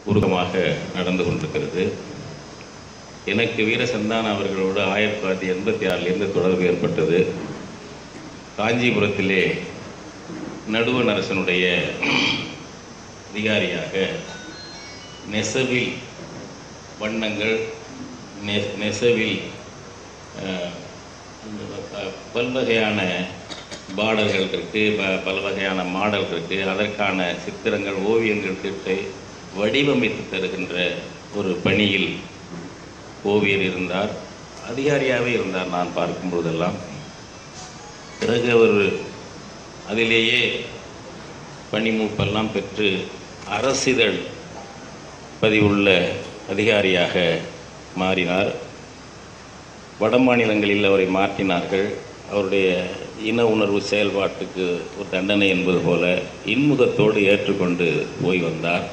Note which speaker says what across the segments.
Speaker 1: உருவமாக நடந்து கொண்டிருக்கிறது எனக்கு வீரசந்தான அவர்களோடு ஆயிரத்தி தொள்ளாயிரத்தி எண்பத்தி ஆறிலிருந்து தொடர்பு ஏற்பட்டது காஞ்சிபுரத்திலே நடுவண் அரசனுடைய அதிகாரியாக நெசவில் வண்ணங்கள் நெ- நெசவில் அஹ், ப- பல்வகையான பார்டர்கள் இருக்கு ப- பல வகையான மாடல் இருக்கு அதற்கான சித்திரங்கள் ஓவியங்கள் திட்டு வடிவமைத்து தருகின்ற ஒரு பணியில் ஓவியர் இருந்தார் அதிகாரியாகவே இருந்தார் நான் பார்க்கும் பொழுதெல்லாம் பிறகு அவர் அதிலேயே பணிமூப்பெல்லாம் பெற்று அரசிதழ் பதிவுள்ள அதிகாரியாக மாறினார் வட மாநிலங்களில் அவரை மாற்றினார்கள் அவருடைய இன உணர்வு செயல்பாட்டுக்கு ஒரு தண்டனை என்பது போல இன்முகத்தோடு ஏற்றுக்கொண்டு போய் வந்தார்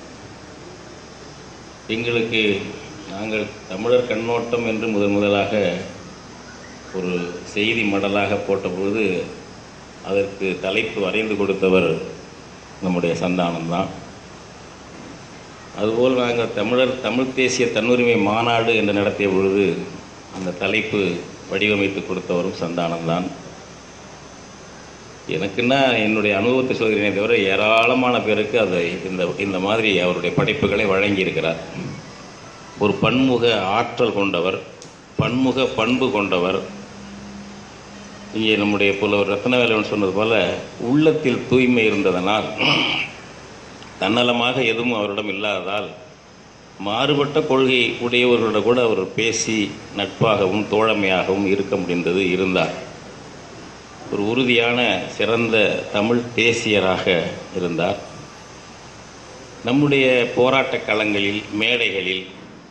Speaker 1: எங்களுக்கு நாங்கள் தமிழர் கண்ணோட்டம் என்று முதன் முதலாக ஒரு செய்தி மடலாக போட்டபொழுது அதற்கு தலைப்பு வரைந்து கொடுத்தவர் நம்முடைய சந்தானம்தான் அதுபோல் நாங்கள் தமிழர் தமிழ் தேசிய தன்னுரிமை மாநாடு என்று நடத்திய பொழுது அந்த தலைப்பு வடிவமைத்து கொடுத்தவரும் சந்தானம்தான் எனக்குன்னா என்னுடைய அனுபவத்தை சொல்கிறேனே தவிர ஏராளமான பேருக்கு அதை இந்த இந்த மாதிரி அவருடைய படைப்புகளை வழங்கியிருக்கிறார் ஒரு பன்முக ஆற்றல் கொண்டவர் பன்முக பண்பு கொண்டவர் இங்கே நம்முடைய புலவர் ரத்னவேலவன் சொன்னது போல உள்ளத்தில் தூய்மை இருந்ததனால் தன்னலமாக எதுவும் அவரிடம் இல்லாததால் மாறுபட்ட கொள்கை உடையவர்களோட கூட அவர் பேசி நட்பாகவும் தோழமையாகவும் இருக்க முடிந்தது இருந்தார் ஒரு உறுதியான சிறந்த தமிழ் தேசியராக இருந்தார் நம்முடைய போராட்ட களங்களில் மேடைகளில்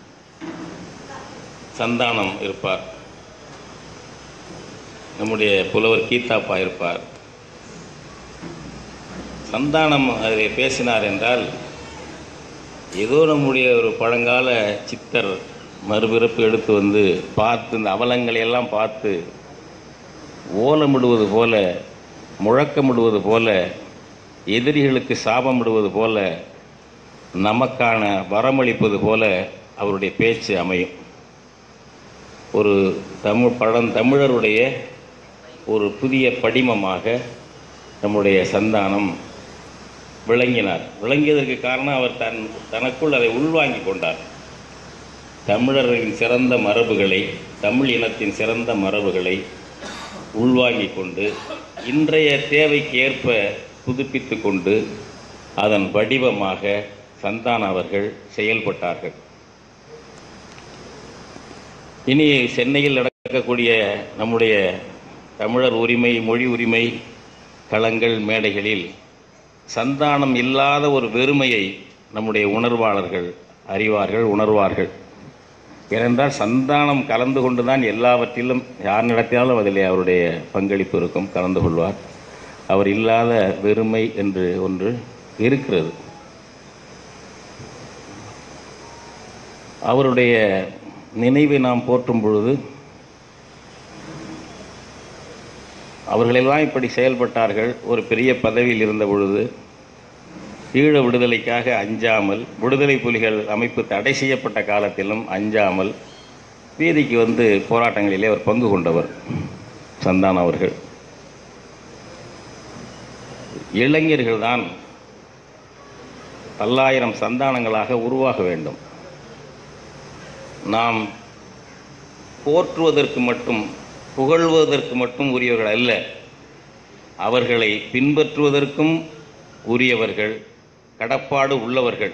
Speaker 1: சந்தானம் இருப்பார் நம்முடைய புலவர் கீதாப்பா இருப்பார் சந்தானம் அதில் பேசினார் என்றால் ஏதோ நம்முடைய ஒரு பழங்கால சித்தர் மறுபிறப்பு எடுத்து வந்து பார்த்து இந்த அவலங்களை எல்லாம் பார்த்து ஓலமிடுவது போல முழக்கமிடுவது போல எதிரிகளுக்கு சாபமிடுவது போல நமக்கான வரமளிப்பது போல அவருடைய பேச்சு அமையும் ஒரு தமிழ் பழந்தமிழருடைய ஒரு புதிய படிமமாக நம்முடைய சந்தானம் விளங்கினார் விளங்கியதற்கு காரணம் அவர் தன் தனக்குள் அதை உள்வாங்கிக் கொண்டார் தமிழரின் சிறந்த மரபுகளை தமிழ் இனத்தின் சிறந்த மரபுகளை உள்வாங்கிக் கொண்டு இன்றைய தேவைக்கு ஏற்ப புதுப்பித்து கொண்டு அதன் வடிவமாக சந்தான அவர்கள் செயல்பட்டார்கள் இனி சென்னையில் நடக்கக்கூடிய நம்முடைய தமிழர் உரிமை மொழி உரிமை களங்கள் மேடைகளில் சந்தானம் இல்லாத ஒரு வெறுமையை நம்முடைய உணர்வாளர்கள் அறிவார்கள் உணர்வார்கள் ஏனென்றால் சந்தானம் கலந்து கொண்டுதான் எல்லாவற்றிலும் யார் நடத்தினாலும் அதிலே அவருடைய பங்களிப்பு இருக்கும் கலந்து கொள்வார் அவர் இல்லாத வெறுமை என்று ஒன்று இருக்கிறது அவருடைய நினைவை நாம் போற்றும் பொழுது அவர்களெல்லாம் இப்படி செயல்பட்டார்கள் ஒரு பெரிய பதவியில் இருந்த பொழுது ஈழ விடுதலைக்காக அஞ்சாமல் விடுதலை புலிகள் அமைப்பு தடை செய்யப்பட்ட காலத்திலும் அஞ்சாமல் வீதிக்கு வந்து போராட்டங்களிலே அவர் பங்கு கொண்டவர் சந்தானம் அவர்கள் இளைஞர்கள்தான் பல்லாயிரம் சந்தானங்களாக உருவாக வேண்டும் நாம் போற்றுவதற்கு மட்டும் புகழ்வதற்கு மட்டும் உரியவர்கள் அல்ல அவர்களை பின்பற்றுவதற்கும் உரியவர்கள் கடப்பாடு உள்ளவர்கள்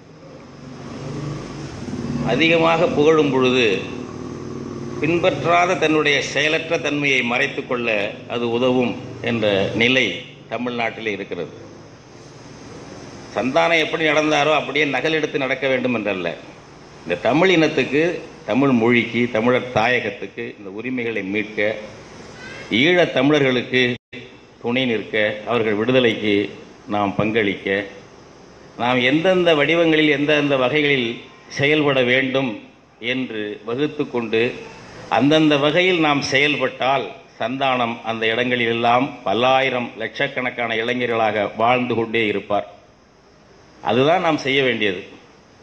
Speaker 1: அதிகமாக புகழும் பொழுது பின்பற்றாத தன்னுடைய செயலற்ற தன்மையை மறைத்துக் கொள்ள அது உதவும் என்ற நிலை தமிழ்நாட்டில் இருக்கிறது சந்தானம் எப்படி நடந்தாரோ அப்படியே நகலெடுத்து நடக்க வேண்டும் என்றல்ல இந்த தமிழ் இனத்துக்கு தமிழ் மொழிக்கு தமிழர் தாயகத்துக்கு இந்த உரிமைகளை மீட்க ஈழத் தமிழர்களுக்கு துணை நிற்க அவர்கள் விடுதலைக்கு நாம் பங்களிக்க நாம் எந்தெந்த வடிவங்களில் எந்தெந்த வகைகளில் செயல்பட வேண்டும் என்று வகுத்து கொண்டு அந்தந்த வகையில் நாம் செயல்பட்டால் சந்தானம் அந்த இடங்களிலெல்லாம் பல்லாயிரம் லட்சக்கணக்கான இளைஞர்களாக வாழ்ந்து கொண்டே இருப்பார் அதுதான் நாம் செய்ய வேண்டியது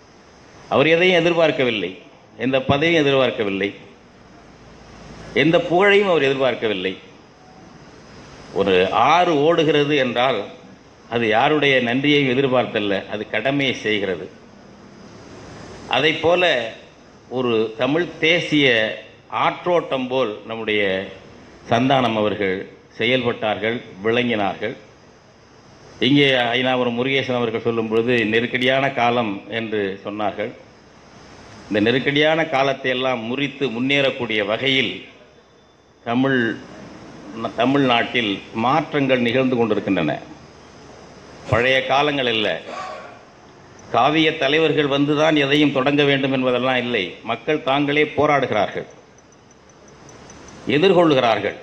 Speaker 1: அவர் எதையும் எதிர்பார்க்கவில்லை எந்த பதவியும் எதிர்பார்க்கவில்லை எந்த புகழையும் அவர் எதிர்பார்க்கவில்லை ஒரு ஆறு ஓடுகிறது என்றால் அது யாருடைய நன்றியையும் எதிர்பார்த்தல்ல அது கடமையை செய்கிறது அதைப் போல ஒரு தமிழ் தேசிய ஆற்றோட்டம் போல் நம்முடைய சந்தானம் அவர்கள் செயல்பட்டார்கள் விளங்கினார்கள் இங்கே ஐநாவரம் முருகேசன் அவர்கள் சொல்லும் பொழுது நெருக்கடியான காலம் என்று சொன்னார்கள் இந்த நெருக்கடியான காலத்தை எல்லாம் முறித்து முன்னேறக்கூடிய வகையில் தமிழ் தமிழ்நாட்டில் மாற்றங்கள் நிகழ்ந்து கொண்டிருக்கின்றன பழைய காலங்கள் இல்லை காவிய தலைவர்கள் வந்துதான் எதையும் தொடங்க வேண்டும் என்பதெல்லாம் இல்லை மக்கள் தாங்களே போராடுகிறார்கள் எதிர்கொள்கிறார்கள்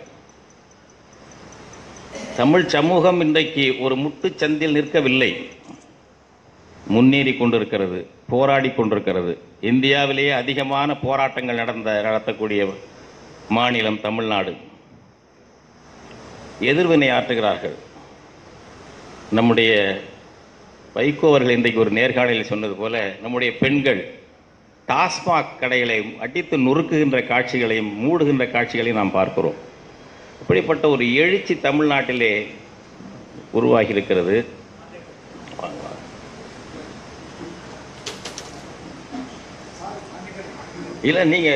Speaker 1: தமிழ் சமூகம் இன்றைக்கு ஒரு முட்டுச்சந்தில் நிற்கவில்லை முன்னேறி கொண்டிருக்கிறது போராடி கொண்டிருக்கிறது இந்தியாவிலேயே அதிகமான போராட்டங்கள் நடந்த நடத்தக்கூடிய மாநிலம் தமிழ்நாடு எதிர்வினை ஆற்றுகிறார்கள் நம்முடைய வைகோ அவர்கள் இன்றைக்கு ஒரு நேர்காணலில் சொன்னது போல நம்முடைய பெண்கள் டாஸ்மாக் கடைகளை அடித்து நொறுக்குகின்ற காட்சிகளையும் மூடுகின்ற காட்சிகளையும் நாம் பார்க்கிறோம் இப்படிப்பட்ட ஒரு எழுச்சி தமிழ்நாட்டிலே உருவாகி இருக்கிறது இல்லை நீங்க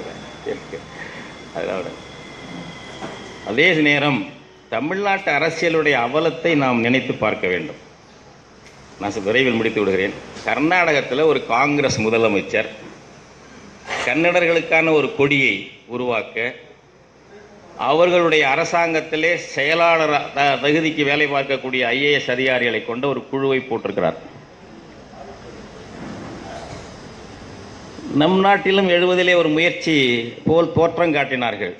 Speaker 1: அதோட அதே நேரம் தமிழ்நாட்டு அரசியலுடைய அவலத்தை நாம் நினைத்து பார்க்க வேண்டும் நான் ச- விரைவில் முடித்து விடுகிறேன் கர்நாடகத்தில் ஒரு காங்கிரஸ் முதலமைச்சர் கன்னடர்களுக்கான ஒரு கொடியை உருவாக்க அவர்களுடைய அரசாங்கத்திலே செயலாளர் த- தகுதிக்கு வேலை பார்க்கக்கூடிய ஐஏஎஸ் அதிகாரிகளை கொண்ட ஒரு குழுவை போட்டிருக்கிறார் நம் நாட்டிலும் எழுவதிலே ஒரு முயற்சி போல் தோற்றம் காட்டினார்கள்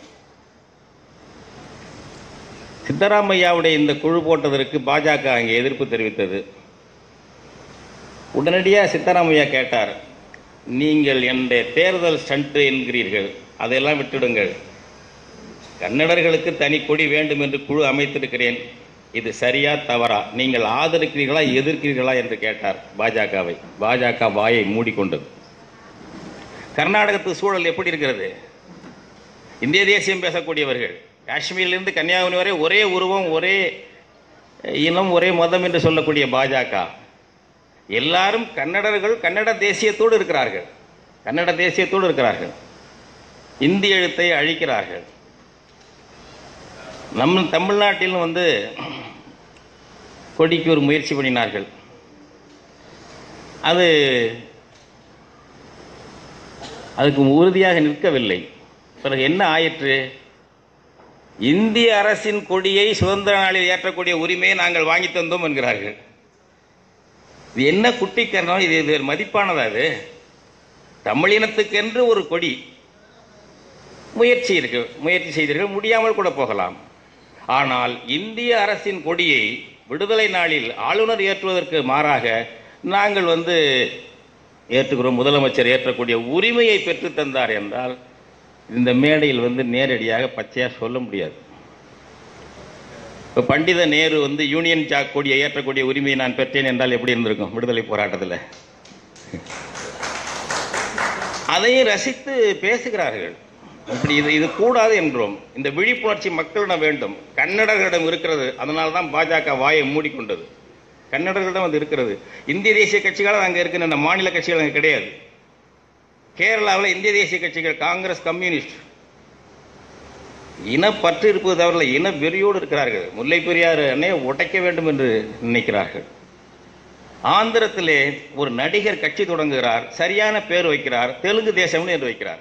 Speaker 1: சித்தராமையாவுடைய இந்த குழு போட்டதற்கு பாஜக அங்கே எதிர்ப்பு தெரிவித்தது உடனடியாக சித்தராமையா கேட்டார் நீங்கள் என்னுடைய தேர்தல் ஸ்டண்ட் என்கிறீர்கள் அதையெல்லாம் விட்டுடுங்கள் கன்னடர்களுக்கு தனி கொடி வேண்டும் என்று குழு அமைத்திருக்கிறேன் இது சரியா தவறா நீங்கள் ஆதரிக்கிறீர்களா எதிர்க்கிறீர்களா என்று கேட்டார் பாஜகவை பாஜக வாயை மூடிக்கொண்டது கர்நாடகத்து சூழல் எப்படி இருக்கிறது இந்திய தேசியம் பேசக்கூடியவர்கள் காஷ்மீரிலிருந்து கன்னியாகுமரி வரை ஒரே உருவம் ஒரே இனம் ஒரே மதம் என்று சொல்லக்கூடிய பாஜக எல்லாரும் கன்னடர்கள் கன்னட தேசியத்தோடு இருக்கிறார்கள் கன்னட தேசியத்தோடு இருக்கிறார்கள் இந்தி எழுத்தை அழிக்கிறார்கள் நம் தமிழ்நாட்டிலும் வந்து கொடிக்கு ஒரு முயற்சி பண்ணினார்கள் அது அதுக்கு உறுதியாக நிற்கவில்லை பிறகு என்ன ஆயிற்று இந்திய அரசின் கொடியை சுதந்திர நாளில் ஏற்றக்கூடிய உரிமையை நாங்கள் வாங்கி தந்தோம் என்கிறார்கள் இது என்ன குட்டிக்கரணம் இது இது மதிப்பானதா அது தமிழினத்துக்கென்று ஒரு கொடி முயற்சி இருக்கு முயற்சி செய்தீர்கள் முடியாமல் கூட போகலாம் ஆனால் இந்திய அரசின் கொடியை விடுதலை நாளில் ஆளுநர் ஏற்றுவதற்கு மாறாக நாங்கள் வந்து ஏற்றுக்கிறோம் முதலமைச்சர் ஏற்றக்கூடிய உரிமையை பெற்று தந்தார் என்றால் இந்த மேடையில் வந்து நேரடியாக பச்சையாக சொல்ல முடியாது இப்போ பண்டித நேரு வந்து யூனியன் ஜாக் கொடியை ஏற்றக்கூடிய உரிமையை நான் பெற்றேன் என்றால் எப்படி இருந்திருக்கும் விடுதலை போராட்டத்தில் அதையும் ரசித்து பேசுகிறார்கள் இப்படி இது இது கூடாது என்றோம் இந்த விழிப்புணர்ச்சி மக்களிடம் வேண்டும் கன்னடர்களிடம் இருக்கிறது அதனால தான் பாஜக வாயை மூடிக்கொண்டது கன்னடர்களிடம் அது இருக்கிறது இந்திய தேசிய கட்சிகள் அங்கே இருக்கின்ற மாநில கட்சிகள் அங்கே கிடையாது கேரளாவில் இந்திய தேசிய கட்சிகள் காங்கிரஸ் கம்யூனிஸ்ட் இனப்பற்று இருப்பது தவிர இன வெறியோடு இருக்கிறார்கள் முல்லை பெரியார் அணையை உடைக்க வேண்டும் என்று நினைக்கிறார்கள் ஆந்திரத்திலே ஒரு நடிகர் கட்சி தொடங்குகிறார் சரியான பேர் வைக்கிறார் தெலுங்கு தேசம்னு என்று வைக்கிறார்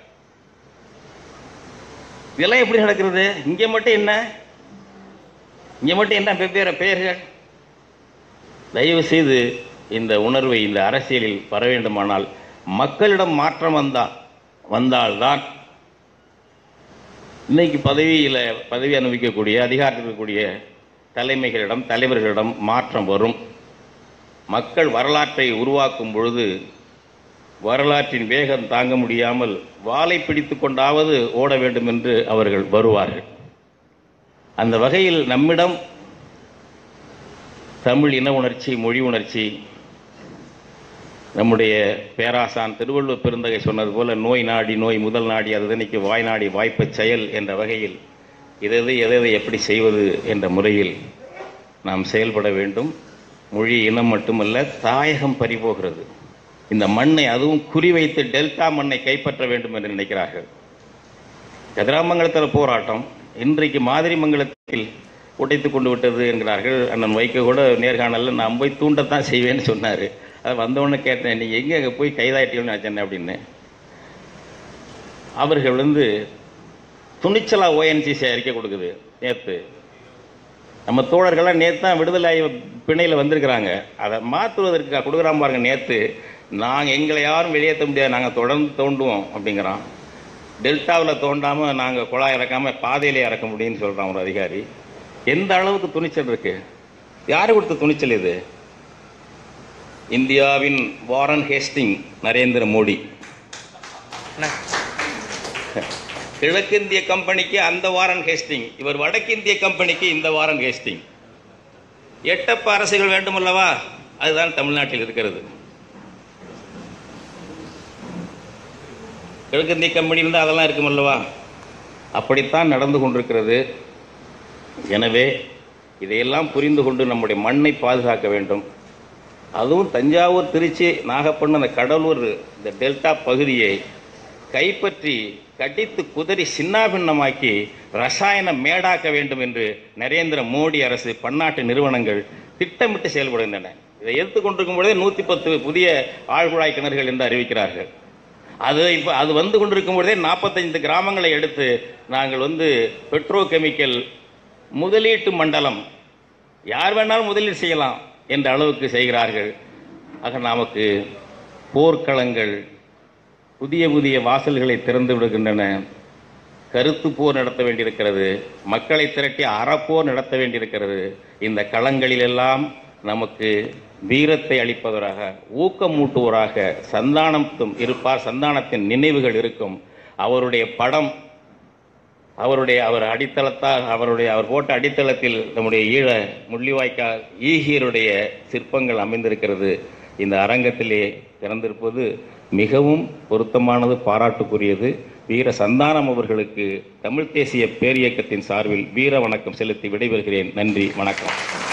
Speaker 1: இதெல்லாம் எப்படி நடக்கிறது இங்கே மட்டும் என்ன இங்கே மட்டும் என்ன வெவ்வேறு பெயர்கள் தயவு செய்து இந்த உணர்வை இந்த அரசியலில் வர வேண்டுமானால் மக்களிடம் மாற்றம் வந்தால் வந்தால்தான் இன்னைக்கு பதவியில் பதவி அனுபவிக்கக்கூடிய அதிகாரத்தில் இருக்கக்கூடிய தலைமைகளிடம் தலைவர்களிடம் மாற்றம் வரும் மக்கள் வரலாற்றை உருவாக்கும் பொழுது வரலாற்றின் வேகம் தாங்க முடியாமல் வாளை பிடித்து கொண்டாவது ஓட வேண்டும் என்று அவர்கள் வருவார்கள் அந்த வகையில் நம்மிடம் தமிழ் இன உணர்ச்சி மொழி உணர்ச்சி நம்முடைய பேராசான் திருவள்ளுவர் பெருந்தகை சொன்னது போல நோய் நாடி நோய் முதல் நாடி அது தனிக்கு வாய் நாடி வாய்ப்பச் செயல் என்ற வகையில் எதை எதை எதை எப்படி செய்வது என்ற முறையில் நாம் செயல்பட வேண்டும் மொழி இனம் மட்டுமல்ல தாயகம் பறிபோகிறது இந்த மண்ணை அதுவும் குறிவைத்து டெல்டா மண்ணை கைப்பற்ற வேண்டும் என்று நினைக்கிறார்கள் கதிராமங்கலத்தில் போராட்டம் இன்றைக்கு மாதிரிமங்கலத்தில் உடைத்து கொண்டு விட்டது என்கிறார்கள் அண்ணன் வைக்க கூட நேர்காணலில் நான் போய் தூண்டத்தான் செய்வேன்னு சொன்னார் அதை வந்தவொடனே கேட்டேன் நீங்கள் எங்கே அங்கே போய் கைதாயிட்டீங்கன்னு நினச்சேன் அப்படின்னு அவர்கள் வந்து துணிச்சலா ஓஎன்சிசி அறிக்கை கொடுக்குது நேற்று நம்ம தோழர்கள்லாம் நேற்று தான் விடுதலை பிணையில் வந்திருக்கிறாங்க அதை மாற்றுவதற்கு கொடுக்குறான் பாருங்க நேற்று நாங்கள் எங்களை யாரும் வெளியேற்ற முடியாது நாங்கள் தொடர்ந்து தோண்டுவோம் அப்படிங்கிறான் டெல்டாவில் தோண்டாமல் நாங்கள் குழாய் இறக்காமல் பாதையிலே இறக்க முடியும்னு சொல்கிறான் ஒரு அதிகாரி எந்த அளவுக்கு துணிச்சல் இருக்கு யார் கொடுத்த துணிச்சல் இது இந்தியாவின் வாரன் ஹேஸ்டிங் நரேந்திர மோடி கிழக்கிந்திய கம்பெனிக்கு அந்த வாரன் ஹேஸ்டிங் இவர் வடக்கிந்திய கம்பெனிக்கு இந்த வாரன் ஹேஸ்டிங் எட்டப்ப அரசுகள் வேண்டுமல்லவா அதுதான் தமிழ்நாட்டில் இருக்கிறது கிழக்கிந்திய கம்பெனி இருந்தால் அதெல்லாம் இருக்குமல்லவா அப்படித்தான் நடந்து கொண்டிருக்கிறது எனவே இதையெல்லாம் புரிந்து கொண்டு நம்முடைய மண்ணை பாதுகாக்க வேண்டும் அதுவும் தஞ்சாவூர் திருச்சி நாகப்பட்டினம் அந்த கடலூர் இந்த டெல்டா பகுதியை கைப்பற்றி கடித்து குதறி சின்னாபின்னமாக்கி ரசாயன மேடாக்க வேண்டும் என்று நரேந்திர மோடி அரசு பன்னாட்டு நிறுவனங்கள் திட்டமிட்டு செயல்படுகின்றன இதை எதிர்த்து கொண்டிருக்கும் பொழுதே நூற்றி பத்து புதிய ஆழ்குழாய் கிணறுகள் என்று அறிவிக்கிறார்கள் அது இப்போ அது வந்து கொண்டிருக்கும் பொழுதே நாற்பத்தைந்து கிராமங்களை எடுத்து நாங்கள் வந்து பெட்ரோ கெமிக்கல் முதலீட்டு மண்டலம் யார் வேணாலும் முதலீடு செய்யலாம் என்ற அளவுக்கு செய்கிறார்கள் ஆக நமக்கு போர்க்களங்கள் புதிய புதிய வாசல்களை திறந்து விடுகின்றன கருத்து போர் நடத்த வேண்டியிருக்கிறது மக்களை திரட்டி அறப்போர் நடத்த வேண்டியிருக்கிறது இந்த களங்களிலெல்லாம் நமக்கு வீரத்தை அளிப்பவராக ஊக்கமூட்டுவராக சந்தானத்தும் இருப்பார் சந்தானத்தின் நினைவுகள் இருக்கும் அவருடைய படம் அவருடைய அவர் அடித்தளத்தால் அவருடைய அவர் போட்ட அடித்தளத்தில் நம்முடைய ஈழ முள்ளிவாய்க்கால் ஈகியருடைய சிற்பங்கள் அமைந்திருக்கிறது இந்த அரங்கத்திலே திறந்திருப்பது மிகவும் பொருத்தமானது பாராட்டுக்குரியது வீர சந்தானம் அவர்களுக்கு தமிழ் தேசிய பேரியக்கத்தின் சார்பில் வீர வணக்கம் செலுத்தி விடைபெறுகிறேன் நன்றி வணக்கம்